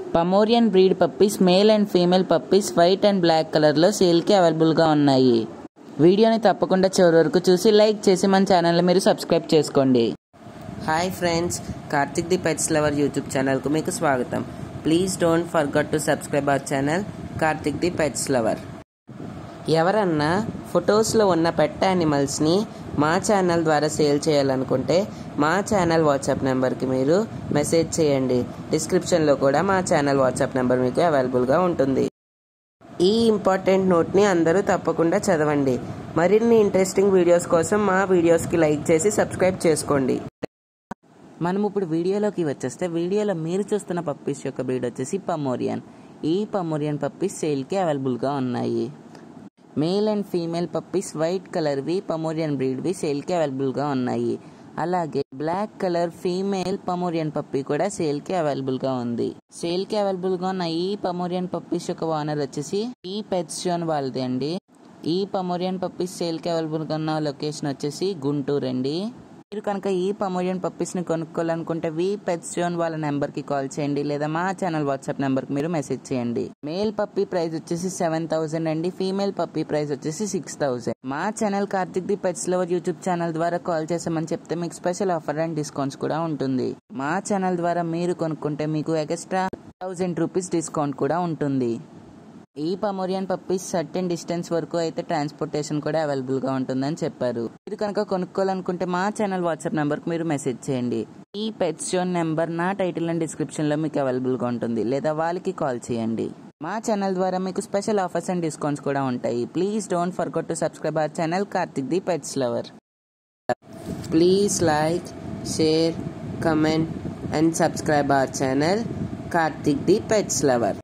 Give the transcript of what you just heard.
Pomeranian breed puppies male and female puppies white and black కలర్లో సేల్కి అవైలబుల్గా ఉన్నాయి వీడియోని తప్పకుండా చివరి వరకు చూసి లైక్ చేసి మన ఛానల్ని మీరు సబ్స్క్రైబ్ చేసుకోండి hi friends Karthik the pets lover YouTube ఛానల్కు మీకు స్వాగతం please don't forget to subscribe our channel Karthik the pets lover ఎవరన్నా ఫొటోస్లో ఉన్న పెట్ యానిమల్స్ని మా ఛానల్ ద్వారా సేల్ చేయాలనుకుంటే మా ఛానల్ వాట్సాప్ నెంబర్కి మీరు మెసేజ్ చేయండి డిస్క్రిప్షన్లో కూడా మా ఛానల్ వాట్సాప్ నెంబర్ మీకు అవైలబుల్గా ఉంటుంది ఈ ఇంపార్టెంట్ నోట్ని అందరూ తప్పకుండా చదవండి మరిన్ని ఇంట్రెస్టింగ్ వీడియోస్ కోసం మా వీడియోస్కి లైక్ చేసి సబ్స్క్రైబ్ చేసుకోండి మనం ఇప్పుడు వీడియోలోకి వచ్చేస్తే వీడియోలో మీరు చూస్తున్న పప్పీస్ యొక్క బ్రీడ్ వచ్చేసి పమోరియన్ ఈ పమోరియన్ పప్పీస్ సేల్కి అవైలబుల్గా ఉన్నాయి male and female puppies white కలర్వి పమోరియన్ బ్రీడ్వి సేల్కి అవైలబుల్గా ఉన్నాయి అలాగే black colour female Pomeranian puppy కూడా సేల్కి అవైలబుల్గా ఉంది సేల్కి అవైలబుల్గా ఉన్న ఈ పమోరియన్ పప్పీస్ యొక్క ఓనర్ వచ్చేసి ఈ పెట్స్ జోన్ వాళ్ళది అండి ఈ పమోరియన్ పప్పీస్ సేల్కి అవైలబుల్గా ఉన్న లొకేషన్ వచ్చేసి గుంటూరు అండి మీరు కనుక ఈ పమోరియన్ పప్పీస్ని కొనుక్కోవాలనుకుంటే వి పెట్స్ జోన్ వాళ్ళ నెంబర్కి కాల్ చేయండి లేదా మా ఛానల్ వాట్సాప్ నెంబర్కి మీరు మెసేజ్ చేయండి మేల్ పప్పీ ప్రైస్ వచ్చేసి సెవెన్ థౌసండ్ అండి ఫీమేల్ పప్పీ ప్రైస్ వచ్చేసి సిక్స్ థౌసండ్ మా channel Karthik the pets lover YouTube channel ద్వారా కాల్ చేసామని చెప్తే మీకు స్పెషల్ ఆఫర్ అండ్ డిస్కౌంట్స్ కూడా ఉంటుంది మా ఛానల్ ద్వారా మీరు కొనుక్కుంటే మీకు ఎక్స్ట్రా థౌసండ్ రూపీస్ డిస్కౌంట్ కూడా ఉంటుంది ఈ పమోరియన్ పప్పీస్ సర్టెన్ డిస్టెన్స్ వరకు అయితే ట్రాన్స్పోర్టేషన్ కూడా అవైలబుల్ గా ఉంటుందని చెప్పారు మీరు కనుక కొనుక్కోవాలనుకుంటే మా ఛానల్ వాట్సాప్ నెంబర్ కి మీరు మెసేజ్ చేయండి ఈ పెట్స్ జోన్ నెంబర్ నా టైటిల్ అండ్ డిస్క్రిప్షన్ లో మీకు అవైలబుల్ గా ఉంటుంది లేదా వాళ్ళకి కాల్ చేయండి మా ఛానల్ ద్వారా మీకు స్పెషల్ ఆఫర్స్ అండ్ డిస్కౌంట్స్ కూడా ఉంటాయి please don't forget to subscribe our channel Karthik the pets lover please like share comment and subscribe our channel Karthik the pets lover